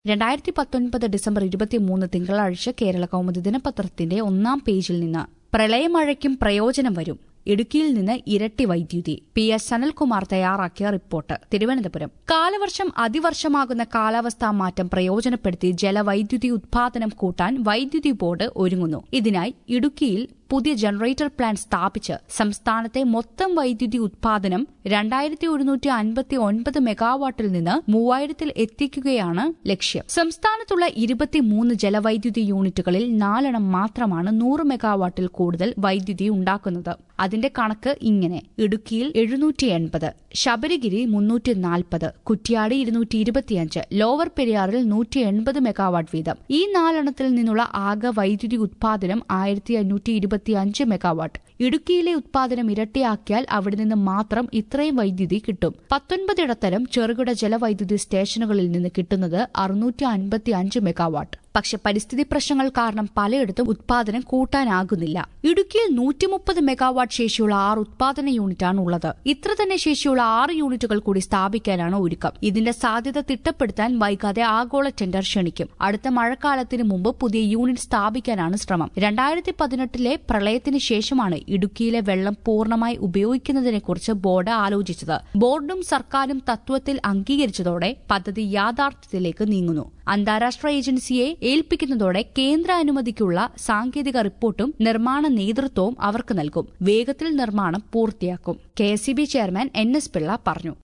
രണ്ടായിരത്തി പത്തൊൻപത് ഡിസംബർ ഇരുപത്തിമൂന്ന് തിങ്കളാഴ്ച കേരള കൗമുദി ദിനപത്രത്തിന്റെ ഒന്നാം പേജിൽ നിന്ന് പ്രളയമഴയ്ക്കും പ്രയോജനം വരും ഇടുക്കിയിൽ നിന്ന് ഇരട്ടി വൈദ്യുതി പി എസ് സനൽകുമാർ തയ്യാറാക്കിയ റിപ്പോർട്ട് തിരുവനന്തപുരം കാലവർഷം അതിവർഷമാകുന്ന കാലാവസ്ഥാ മാറ്റം പ്രയോജനപ്പെടുത്തി ജലവൈദ്യുതി ഉത്പാദനം കൂട്ടാൻ വൈദ്യുതി ബോർഡ് ഒരുങ്ങുന്നു ഇതിനായി ഇടുക്കിയിൽ പുതിയ ജനറേറ്റർ പ്ലാന്റ് സ്ഥാപിച്ച് സംസ്ഥാനത്തെ മൊത്തം വൈദ്യുതി ഉത്പാദനം രണ്ടായിരത്തി ഒരുന്നൂറ്റി അൻപത്തി ഒൻപത് മെഗാവാട്ടിൽ നിന്ന് മൂവായിരത്തിൽ എത്തിക്കുകയാണ് ലക്ഷ്യം സംസ്ഥാനത്തുള്ള ഇരുപത്തിമൂന്ന് ജലവൈദ്യുതി യൂണിറ്റുകളിൽ നാലെണ്ണം മാത്രമാണ് നൂറ് മെഗാവാട്ടിൽ കൂടുതൽ വൈദ്യുതി ഉണ്ടാക്കുന്നത് അതിന്റെ കണക്ക് ഇങ്ങനെ ഇടുക്കിയിൽ എഴുന്നൂറ്റി എൺപത് ശബരിഗിരി മുന്നൂറ്റി നാൽപ്പത് കുറ്റ്യാടി ഇരുന്നൂറ്റി ഇരുപത്തിയഞ്ച് ലോവർ പെരിയാറിൽ നൂറ്റി എൺപത് മെഗാവാട്ട് വീതം ഈ നാലെണ്ണത്തിൽ നിന്നുള്ള ആകെ വൈദ്യുതി ഉത്പാദനം ആയിരത്തി അഞ്ഞൂറ്റി ഇരുപത്തിയഞ്ച് മെഗാവാട്ട് ഇടുക്കിയിലെ ഉത്പാദനം ഇരട്ടിയാക്കിയാൽ അവിടെ നിന്ന് മാത്രം ഇത്രയും വൈദ്യുതി കിട്ടും പത്തൊൻപതിടത്തരം ചെറുകിട ജലവൈദ്യുതി സ്റ്റേഷനുകളിൽ നിന്ന് കിട്ടുന്നത് അറുന്നൂറ്റി അൻപത്തി അഞ്ച് മെഗാവാട്ട് പക്ഷെ പരിസ്ഥിതി പ്രശ്നങ്ങൾ കാരണം പലയിടത്തും ഉത്പാദനം കൂട്ടാനാകുന്നില്ല ഇടുക്കിയിൽ നൂറ്റി മുപ്പത് മെഗാവാട്ട് ശേഷിയുള്ള ആറ് ഉത്പാദന യൂണിറ്റാണ് ഉള്ളത് ഇത്ര തന്നെ ശേഷിയുള്ള ആറ് യൂണിറ്റുകൾ കൂടി സ്ഥാപിക്കാനാണ് ഒരുക്കം ഇതിന്റെ സാധ്യത തിട്ടപ്പെടുത്താൻ വൈകാതെ ആഗോള ടെൻഡർ ക്ഷണിക്കും അടുത്ത മഴക്കാലത്തിന് മുമ്പ് പുതിയ യൂണിറ്റ് സ്ഥാപിക്കാനാണ് ശ്രമം രണ്ടായിരത്തി പതിനെട്ടിലെ പ്രളയത്തിന് ശേഷമാണ് ഇടുക്കിയിലെ വെള്ളം പൂർണ്ണമായി ഉപയോഗിക്കുന്നതിനെക്കുറിച്ച് ബോർഡ് ആലോചിച്ചത് ബോർഡും സർക്കാരും തത്വത്തിൽ അംഗീകരിച്ചതോടെ പദ്ധതി യാഥാർത്ഥ്യത്തിലേക്ക് നീങ്ങുന്നു അന്താരാഷ്ട്ര ഏജൻസിയെ ഏൽപ്പിക്കുന്നതോടെ കേന്ദ്ര അനുമതിക്കുള്ള സാങ്കേതിക റിപ്പോർട്ടും നിർമ്മാണ നേതൃത്വവും അവർക്ക് നൽകും വേഗത്തിൽ നിർമ്മാണം പൂർത്തിയാക്കും K chairman N S Pillai പറഞ്ഞു